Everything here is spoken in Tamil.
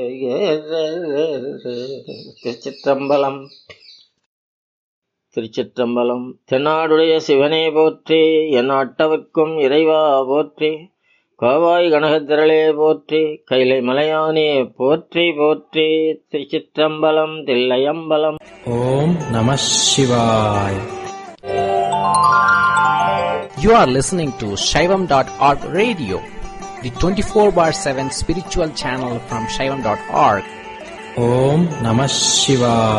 திருச்சிற்றம்பலம் திருச்சிற்றம்பலம் தென்னாடுடைய சிவனே போற்றி என் அட்டவர்க்கும் இறைவா போற்றி கோவாய் கனகத்திரளே போற்றி கைலை மலையானே போற்றி போற்றி திருச்சிற்றம்பலம் தில்லையம்பலம் ஓம் நம சிவாய் You are listening to Shaivam.org radio, the 24 bar 7 spiritual channel from Shaivam.org. ஓம் நம சிவாய்